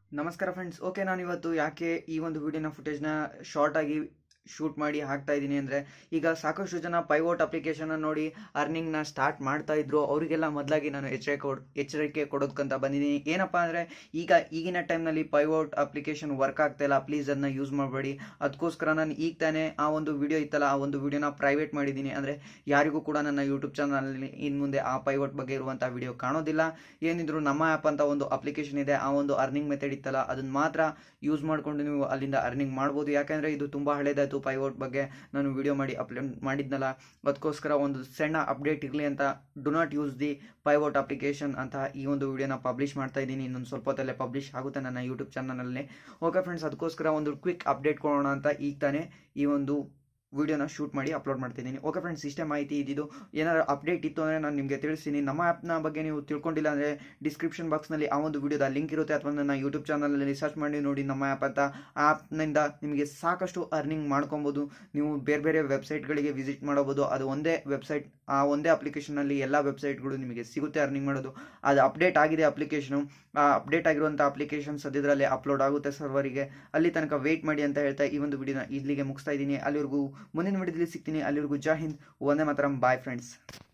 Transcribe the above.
ನಮಸ್ಕಾರ friends okay ನಾನು ಇವತ್ತು ಯಾಕೆ ಈ ಒಂದು ವಿಡಿಯೋನ ಫುಟೇಜ್ನ ಶಾರ್ಟ್ ಆಗಿ ಶೂಟ್ ಮಾಡಿ ಹಾಕ್ತಾ ಇದ್ದೀನಿ ಅಂದರೆ ಈಗ ಸಾಕಷ್ಟು ಜನ ಪೈವೋಟ್ ಅಪ್ಲಿಕೇಶನ್ ನೋಡಿ ಅರ್ನಿಂಗ್ನ ಸ್ಟಾರ್ಟ್ ಮಾಡ್ತಾ ಇದ್ರು ಅವರಿಗೆಲ್ಲ ಮೊದಲಾಗಿ ನಾನು ಎಚ್ಚರಿಕೆ ಕೊಡ್ ಎಚ್ಚರಿಕೆ ಕೊಡೋದಕ್ಕಂತ ಬಂದಿದ್ದೀನಿ ಏನಪ್ಪ ಅಂದರೆ ಈಗ ಈಗಿನ ಟೈಮ್ನಲ್ಲಿ ಪೈವೋಟ್ ಅಪ್ಲಿಕೇಶನ್ ವರ್ಕ್ ಆಗ್ತಾ ಇಲ್ಲ ಪ್ಲೀಸ್ ಅದನ್ನ ಯೂಸ್ ಮಾಡಬೇಡಿ ಅದಕ್ಕೋಸ್ಕರ ನಾನು ಈಗ ತಾನೇ ಆ ಒಂದು ವಿಡಿಯೋ ಇತ್ತಲ್ಲ ಆ ಒಂದು ವಿಡಿಯೋನ ಪ್ರೈವೇಟ್ ಮಾಡಿದ್ದೀನಿ ಅಂದರೆ ಯಾರಿಗೂ ಕೂಡ ನನ್ನ ಯೂಟ್ಯೂಬ್ ಚಾನಲಲ್ಲಿ ಇನ್ನು ಮುಂದೆ ಆ ಪೈವೋಟ್ ಬಗ್ಗೆ ಇರುವಂಥ ವಿಡಿಯೋ ಕಾಣೋದಿಲ್ಲ ಏನಿದ್ರು ನಮ್ಮ ಆ್ಯಪ್ ಅಂತ ಒಂದು ಅಪ್ಲಿಕೇಶನ್ ಇದೆ ಆ ಒಂದು ಅರ್ನಿಂಗ್ ಮೆಥಡ್ ಇತ್ತಲ್ಲ ಅದನ್ನ ಮಾತ್ರ ಯೂಸ್ ಮಾಡಿಕೊಂಡು ನೀವು ಅಲ್ಲಿಂದ ಅರ್ನಿಂಗ್ ಮಾಡ್ಬೋದು ಯಾಕಂದರೆ ಇದು ತುಂಬ ಹಳೇದಾಯಿತು ಪೈವೋಟ್ ಬಗ್ಗೆ ನಾನು ವಿಡಿಯೋ ಮಾಡಿ ಅಪ್ಲೋಡ್ ಮಾಡಿದ್ನಲ್ಲ ಅದಕ್ಕೋಸ್ಕರ ಒಂದು ಸಣ್ಣ ಅಪ್ಡೇಟ್ ಇರಲಿ ಅಂತ do not use the Pivot application ಅಂತ ಈ ಒಂದು ವಿಡಿಯೋನ ಪಬ್ಲಿಷ್ ಮಾಡ್ತಾ ಇದ್ದೀನಿ ಇನ್ನೊಂದು ಸ್ವಲ್ಪ ಹೊತ್ತಲ್ಲೇ ಪಬ್ಲಿಷ್ ಆಗುತ್ತೆ ನನ್ನ ಯೂಟ್ಯೂಬ್ ಚಾನಲಲ್ಲಿ ಓಕೆ ಫ್ರೆಂಡ್ಸ್ ಅದಕ್ಕೋಸ್ಕರ ಒಂದು ಕ್ವಿಕ್ ಅಪ್ಡೇಟ್ ಕೊಡೋಣ ಅಂತ ಈಗ ತಾನೇ ಈ ಒಂದು ವಿಡಿಯೋನ ಶೂಟ್ ಮಾಡಿ ಅಪ್ಲೋಡ್ ಮಾಡ್ತಿದ್ದೀನಿ ಓಕೆ ಫ್ರೆಂಡ್ಸ್ ಇಷ್ಟೇ ಮಾಹಿತಿ ಇದ್ದಿದ್ದು ಏನಾದ್ರು ಅಪ್ಡೇಟ್ ಇತ್ತು ಅಂದರೆ ನಾನು ನಿಮಗೆ ತಿಳಿಸ್ತೀನಿ ನಮ್ಮ ಆ್ಯಪ್ನ ಬಗ್ಗೆ ನೀವು ತಿಳ್ಕೊಂಡಿಲ್ಲ ಅಂದರೆ ಡಿಸ್ಕ್ರಿಪ್ಷನ್ ಬಾಕ್ಸ್ನಲ್ಲಿ ಆ ಒಂದು ವಿಡಿಯೋದ ಲಿಂಕ್ ಇರುತ್ತೆ ಅಥವಾ ನನ್ನ ಯೂಟ್ಯೂಬ್ ಚಾನಲಲ್ಲಿ ಸರ್ಚ್ ಮಾಡಿ ನೋಡಿ ನಮ್ಮ ಆ್ಯಪ್ ಅಂತ ಆ ಆ್ಯಪ್ನಿಂದ ನಿಮಗೆ ಸಾಕಷ್ಟು ಅರ್ನಿಂಗ್ ಮಾಡ್ಕೊಬೋದು ನೀವು ಬೇರೆ ಬೇರೆ ವೆಬ್ಸೈಟ್ಗಳಿಗೆ ವಿಸಿಟ್ ಮಾಡಬಹುದು ಅದು ಒಂದೇ ವೆಬ್ಸೈಟ್ ಆ ಒಂದೇ ಅಪ್ಲಿಕೇಶನಲ್ಲಿ ಎಲ್ಲ ವೆಬ್ಸೈಟ್ಗಳು ನಿಮಗೆ ಸಿಗುತ್ತೆ ಅರ್ನಿಂಗ್ ಮಾಡೋದು ಅದು ಅಪ್ಡೇಟ್ ಆಗಿದೆ ಅಪ್ಲಿಕೇಶನು ಆ ಅಪ್ಡೇಟ್ ಆಗಿರುವಂಥ ಅಪ್ಲಿಕೇಶನ್ ಸದ್ಯದಲ್ಲೇ ಅಪ್ಲೋಡ್ ಆಗುತ್ತೆ ಸರ್ವರಿಗೆ ಅಲ್ಲಿ ತನಕ ವೆಯ್ಟ್ ಮಾಡಿ ಅಂತ ಹೇಳ್ತಾ ಈ ಒಂದು ವಿಡಿಯೋನ ಇಲ್ಲಿಗೆ ಮುಗಿಸ್ತಾ ಇದ್ದೀನಿ ಅಲ್ಲಿವರೆಗೂ ಮುಂದಿನ ವಿಡಿಯೋದಲ್ಲಿ ಸಿಗ್ತೀನಿ ಅಲ್ಲಿವರೆಗೂ ಜೈ ಹಿಂದ್ ಒಂದೇ ಮಾತ್ರ ಬಾಯ್ ಫ್ರೆಂಡ್ಸ್